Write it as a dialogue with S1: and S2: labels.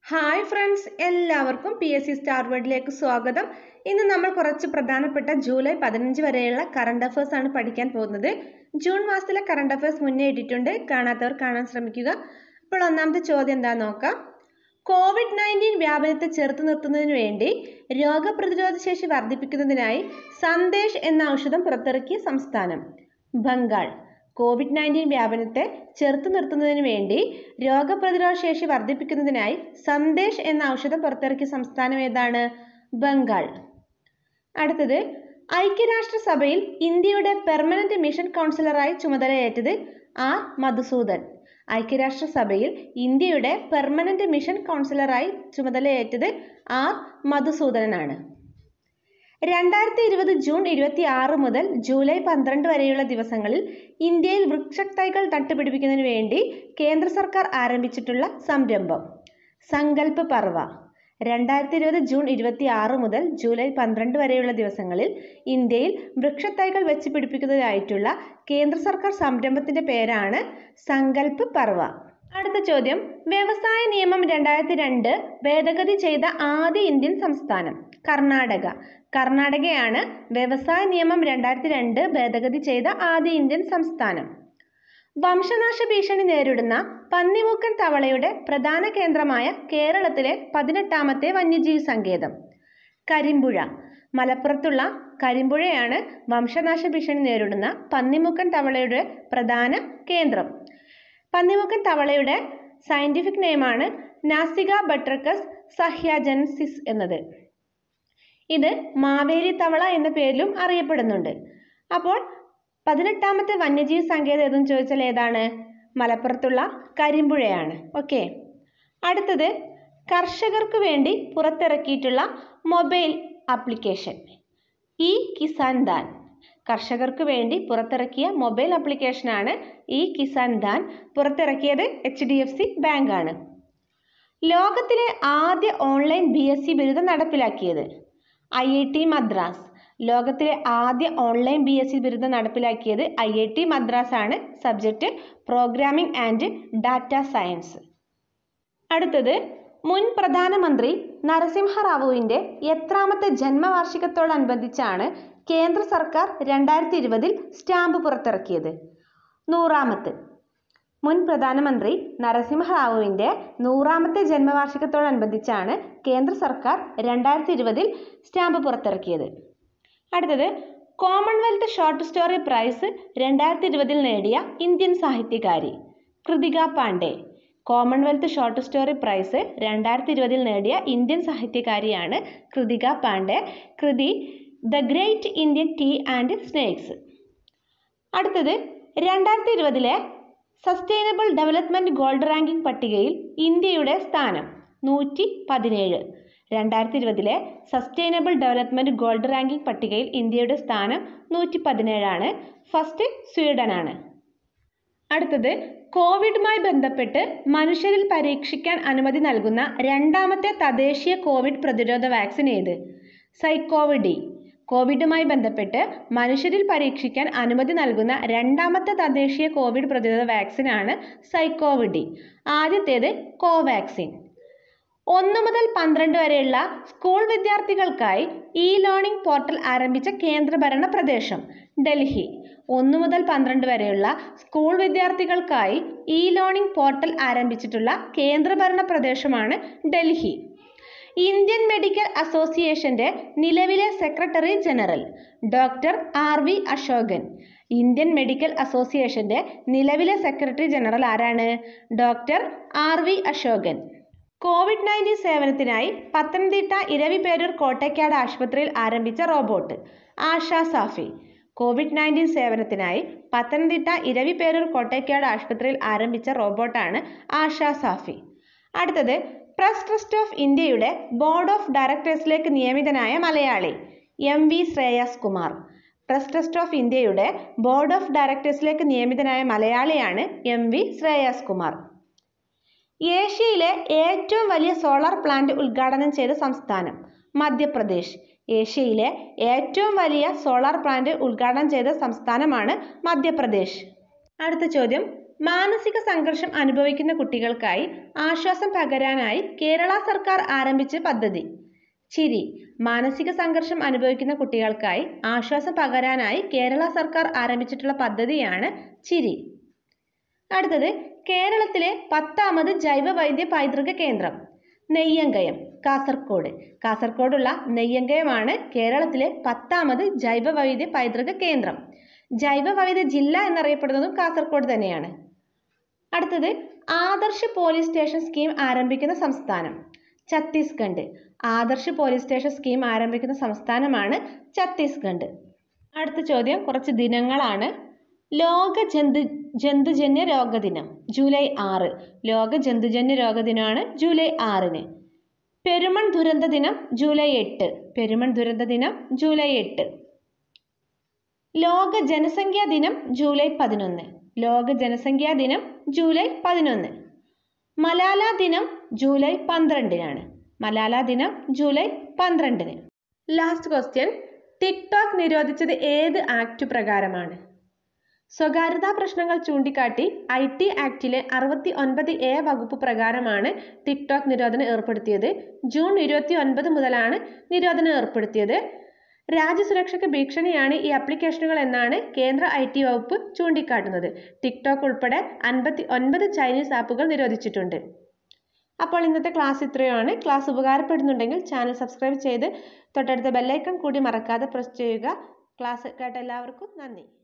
S1: hi friends എല്ലാവർക്കും P S C star വേർഡിലേക്ക് സ്വാഗതം ഇന്ന് നമ്മൾ കുറച്ച് പ്രധാനപ്പെട്ട ജൂലൈ പതിനഞ്ച് വരെയുള്ള കറണ്ട് അഫയേഴ്സ് ആണ് പഠിക്കാൻ പോകുന്നത് ജൂൺ മാസത്തിലെ കറണ്ട് അഫയേഴ്സ് മുന്നേ ഇട്ടിട്ടുണ്ട് കാണാത്തവർ കാണാൻ ശ്രമിക്കുക അപ്പോൾ ഒന്നാമത്തെ ചോദ്യം എന്താ നോക്കാം കോവിഡ് നയൻറ്റീൻ വ്യാപനത്തെ ചെറുത്തു നിർത്തുന്നതിന് വേണ്ടി രോഗപ്രതിരോധ ശേഷി വർദ്ധിപ്പിക്കുന്നതിനായി സന്ദേശ് എന്ന ഔഷധം പുറത്തിറക്കിയ സംസ്ഥാനം ബംഗാൾ കോവിഡ് നയൻറ്റീൻ വ്യാപനത്തെ ചെറുത്തു നിർത്തുന്നതിന് വേണ്ടി രോഗപ്രതിരോധ ശേഷി വർദ്ധിപ്പിക്കുന്നതിനായി സന്ദേശ് എന്ന ഔഷധം പുറത്തിറക്കിയ സംസ്ഥാനം ഏതാണ് ബംഗാൾ അടുത്തത് ഐക്യരാഷ്ട്രസഭയിൽ ഇന്ത്യയുടെ പെർമനന്റ് മിഷൻ കൗൺസിലറായി ചുമതലയേറ്റത് ആർ മധുസൂദൻ ഐക്യരാഷ്ട്രസഭയിൽ ഇന്ത്യയുടെ പെർമനന്റ് മിഷൻ കൗൺസിലറായി ചുമതലയേറ്റത് ആർ മധുസൂദനനാണ് രണ്ടായിരത്തി ഇരുപത് ജൂൺ ഇരുപത്തി ആറ് മുതൽ ജൂലൈ പന്ത്രണ്ട് വരെയുള്ള ദിവസങ്ങളിൽ ഇന്ത്യയിൽ വൃക്ഷത്തൈകൾ നട്ടുപിടിപ്പിക്കുന്നതിന് വേണ്ടി കേന്ദ്ര സർക്കാർ ആരംഭിച്ചിട്ടുള്ള സംരംഭം സങ്കല്പ് പർവ രണ്ടായിരത്തി ഇരുപത് ജൂൺ ഇരുപത്തി ആറ് മുതൽ ജൂലൈ പന്ത്രണ്ട് വരെയുള്ള ദിവസങ്ങളിൽ ഇന്ത്യയിൽ വൃക്ഷത്തൈകൾ വെച്ച് പിടിപ്പിക്കുന്നതിനായിട്ടുള്ള കേന്ദ്ര സർക്കാർ സംരംഭത്തിന്റെ പേരാണ് സങ്കല്പ് പർവ അടുത്ത ചോദ്യം വ്യവസായ നിയമം രണ്ടായിരത്തി രണ്ട് ഭേദഗതി ചെയ്ത ആദ്യ ഇന്ത്യൻ സംസ്ഥാനം കർണാടക കർണാടകയാണ് വ്യവസായ നിയമം രണ്ടായിരത്തി രണ്ട് ഭേദഗതി ചെയ്ത ആദ്യ ഇന്ത്യൻ സംസ്ഥാനം വംശനാശ ഭീഷണി നേരിടുന്ന പന്നിമൂക്കൻ തവളയുടെ പ്രധാന കേന്ദ്രമായ കേരളത്തിലെ പതിനെട്ടാമത്തെ വന്യജീവി സങ്കേതം കരിമ്പുഴ മലപ്പുറത്തുള്ള കരിമ്പുഴയാണ് വംശനാശ ഭീഷണി നേരിടുന്ന പന്നിമുക്കൻ തവളയുടെ പ്രധാന കേന്ദ്രം പന്നിമുക്കൻ തവളയുടെ സയന്റിഫിക് നെയിമാണ് നാസിക ബട്രക്കസ് സഹ്യാജൻസിസ് എന്നത് ഇത് മാവേലി തവള എന്ന പേരിലും അറിയപ്പെടുന്നുണ്ട് അപ്പോൾ പതിനെട്ടാമത്തെ വന്യജീവി സങ്കേതം ഏതെന്ന് ചോദിച്ചാൽ ഏതാണ് മലപ്പുറത്തുള്ള കരിമ്പുഴയാണ് ഓക്കെ അടുത്തത് കർഷകർക്ക് വേണ്ടി പുറത്തിറക്കിയിട്ടുള്ള mobile application E Kisan Dhan കർഷകർക്ക് വേണ്ടി പുറത്തിറക്കിയ മൊബൈൽ ആപ്ലിക്കേഷനാണ് ഈ കിസാൻ ദാൻ പുറത്തിറക്കിയത് എച്ച് ഡി എഫ് സി ബാങ്കാണ് ലോകത്തിലെ ആദ്യ ഓൺലൈൻ ബി എസ് സി ബിരുദം നടപ്പിലാക്കിയത് ഐ ഐ ടി മദ്രാസ് ലോകത്തിലെ ആദ്യ ഓൺലൈൻ ബി എസ് സി ബിരുദം നടപ്പിലാക്കിയത് ഐ ഐ ടി മദ്രാസ് ആണ് subject programming and data science അടുത്തത് മുൻ പ്രധാനമന്ത്രി നരസിംഹറാവുവിൻ്റെ എത്രാമത്തെ ജന്മവാർഷികത്തോടനുബന്ധിച്ചാണ് കേന്ദ്ര സർക്കാർ രണ്ടായിരത്തി ഇരുപതിൽ സ്റ്റാമ്പ് പുറത്തിറക്കിയത് നൂറാമത്ത് മുൻ പ്രധാനമന്ത്രി നരസിംഹറാവുവിൻ്റെ നൂറാമത്തെ ജന്മവാർഷികത്തോടനുബന്ധിച്ചാണ് കേന്ദ്ര സർക്കാർ രണ്ടായിരത്തി ഇരുപതിൽ സ്റ്റാമ്പ് പുറത്തിറക്കിയത് അടുത്തത് കോമൺവെൽത്ത് ഷോർട്ട് സ്റ്റോറി പ്രൈസ് രണ്ടായിരത്തി ഇരുപതിൽ നേടിയ ഇന്ത്യൻ സാഹിത്യകാരി Kritika Pandey Commonwealth short story prize രണ്ടായിരത്തി ഇരുപതിൽ നേടിയ ഇന്ത്യൻ സാഹിത്യകാരിയാണ് കൃതിക പാണ്ഡെ കൃതി the great Indian tea and snakes അടുത്തത് രണ്ടായിരത്തി ഇരുപതിലെ സസ്റ്റൈനബിൾ ഡെവലപ്മെൻറ്റ് ഗോൾഡ് റാങ്കിംഗ് പട്ടികയിൽ ഇന്ത്യയുടെ സ്ഥാനം നൂറ്റി പതിനേഴ് രണ്ടായിരത്തി ഇരുപതിലെ സസ്റ്റൈനബിൾ ഡെവലപ്മെൻറ്റ് ഗോൾഡ് റാങ്കിംഗ് പട്ടികയിൽ ഇന്ത്യയുടെ സ്ഥാനം നൂറ്റി പതിനേഴാണ് ഫസ്റ്റ് സ്വീഡനാണ് അടുത്തത് കോവിഡുമായി ബന്ധപ്പെട്ട് മനുഷ്യരിൽ പരീക്ഷിക്കാൻ അനുമതി നൽകുന്ന രണ്ടാമത്തെ തദ്ദേശീയ കോവിഡ് പ്രതിരോധ വാക്സിൻ ഏത് സൈക്കോവിഡി കോവിഡുമായി ബന്ധപ്പെട്ട് മനുഷ്യരിൽ പരീക്ഷിക്കാൻ അനുമതി നൽകുന്ന രണ്ടാമത്തെ തദ്ദേശീയ കോവിഡ് പ്രതിരോധ വാക്സിനാണ് സൈക്കോവിഡി ആദ്യത്തേത് കോവാക്സിൻ ഒന്ന് മുതൽ പന്ത്രണ്ട് വരെയുള്ള സ്കൂൾ വിദ്യാർത്ഥികൾക്കായി ഇ ലേണിംഗ് പോർട്ടൽ ആരംഭിച്ച കേന്ദ്രഭരണ പ്രദേശം ഡൽഹി ഒന്ന് മുതൽ പന്ത്രണ്ട് വരെയുള്ള സ്കൂൾ വിദ്യാർത്ഥികൾക്കായി ഇ ലേണിംഗ് പോർട്ടൽ ആരംഭിച്ചിട്ടുള്ള കേന്ദ്രഭരണ പ്രദേശമാണ് ഡൽഹി ഇന്ത്യൻ മെഡിക്കൽ അസോസിയേഷന്റെ നിലവിലെ secretary general doctor R V Ashokan Indian medical അസോസിയേഷന്റെ നിലവിലെ സെക്രട്ടറി ജനറൽ ആരാണ് doctor R V Ashokan COVID nineteen സേവനത്തിനായി പത്തനംതിട്ട ഇരവിപേരൂർ കോട്ടയ്ക്കാട് ആശുപത്രിയിൽ ആരംഭിച്ച robot Asha Saafi COVID nineteen സേവനത്തിനായി പത്തനംതിട്ട ഇരവിപേരൂർ കോട്ടയ്ക്കാട് ആശുപത്രിയിൽ ആരംഭിച്ച റോബോട്ടാണ് ആശ സാഫി അടുത്തത് പ്രസ് ട്രസ്റ്റ് ഓഫ് ഇന്ത്യയുടെ ബോർഡ് ഓഫ് ഡയറക്ടേഴ്സിലേക്ക് നിയമിതനായ Malayali M V Shreyams Kumar press trust of ഇന്ത്യയുടെ ബോർഡ് ഓഫ് ഡയറക്ടേഴ്സിലേക്ക് നിയമിതനായ മലയാളിയാണ് എം വി ശ്രേയസ് കുമാർ ഏഷ്യയിലെ ഏറ്റവും വലിയ സോളാർ പ്ലാന്റ് ഉദ്ഘാടനം ചെയ്ത സംസ്ഥാനം മധ്യപ്രദേശ് ഏഷ്യയിലെ ഏറ്റവും വലിയ സോളാർ പ്ലാന്റ് ഉദ്ഘാടനം ചെയ്ത സംസ്ഥാനമാണ് മധ്യപ്രദേശ് അടുത്ത ചോദ്യം മാനസിക സംഘർഷം അനുഭവിക്കുന്ന കുട്ടികൾക്കായി ആശ്വാസം പകരാനായി കേരള സർക്കാർ ആരംഭിച്ച പദ്ധതി ചിരി മാനസിക സംഘർഷം അനുഭവിക്കുന്ന കുട്ടികൾക്കായി ആശ്വാസം പകരാനായി കേരള സർക്കാർ ആരംഭിച്ചിട്ടുള്ള പദ്ധതിയാണ് ചിരി അടുത്തത് കേരളത്തിലെ പത്താമത് ജൈവ വൈദ്യ പൈതൃക കേന്ദ്രം നെയ്യങ്കയം കാസർഗോഡ് കാസർഗോഡുള്ള നെയ്യങ്കയമാണ് കേരളത്തിലെ പത്താമത് ജൈവ വൈദ്യ പൈതൃക കേന്ദ്രം ജൈവ വൈദ്യ ജില്ല എന്നറിയപ്പെടുന്നതും കാസർഗോഡ് തന്നെയാണ് അടുത്തത് ആദർശ് പോലീസ് സ്റ്റേഷൻ സ്കീം ആരംഭിക്കുന്ന സംസ്ഥാനം Chhattisgarh Adarsh police station scheme ആരംഭിക്കുന്ന സംസ്ഥാനമാണ് ഛത്തീസ്ഗഡ് അടുത്ത ചോദ്യം കുറച്ച് ദിനങ്ങളാണ് ലോക ജന്തു ജന്തുജന്യ രോഗദിനം ജൂലൈ ആറ് ലോക ജന്തുജന്യ രോഗദിനമാണ് ജൂലൈ ആറിന് പെരുമൺ ദുരന്ത ദിനം ജൂലൈ എട്ട് പെരുമൺ ദുരന്ത ദിനം ജൂലൈ എട്ട് ലോക ജനസംഖ്യാ ദിനം ജൂലൈ പതിനൊന്ന് ലോക ജനസംഖ്യാ ദിനം ജൂലൈ പതിനൊന്ന് മലാല ദിനം ജൂലൈ പന്ത്രണ്ടിനാണ് മലാല ദിനം ജൂലൈ പന്ത്രണ്ടിന് ലാസ്റ്റ് ക്വസ്റ്റ്യൻ ടിക്ടോക്ക് നിരോധിച്ചത് ഏത് ആക്ട് പ്രകാരമാണ് സ്വകാര്യതാ പ്രശ്നങ്ങൾ ചൂണ്ടിക്കാട്ടി ഐ ടി ആക്ടിലെ അറുപത്തി ഒൻപത് എ വകുപ്പ് പ്രകാരമാണ് ടിക്ടോക്ക് നിരോധനം ഏർപ്പെടുത്തിയത് ജൂൺ ഇരുപത്തി ഒൻപത് മുതലാണ് നിരോധനം ഏർപ്പെടുത്തിയത് രാജ്യസുരക്ഷയ്ക്ക് ഭീഷണിയാണ് ഈ ആപ്ലിക്കേഷനുകൾ എന്നാണ് കേന്ദ്ര ഐ ടി വകുപ്പ് ചൂണ്ടിക്കാട്ടുന്നത് ടിക്ടോക്ക് ഉൾപ്പെടെ അൻപത്തി ഒൻപത് ചൈനീസ് ആപ്പുകൾ നിരോധിച്ചിട്ടുണ്ട് അപ്പോൾ ഇന്നത്തെ ക്ലാസ് ഇത്രയുമാണ് ക്ലാസ് ഉപകാരപ്പെടുന്നുണ്ടെങ്കിൽ ചാനൽ സബ്സ്ക്രൈബ് ചെയ്ത് തൊട്ടടുത്ത ബെല്ലൈക്കൺ കൂടി മറക്കാതെ പ്രസ് ചെയ്യുക ക്ലാസ് കേട്ട എല്ലാവർക്കും നന്ദി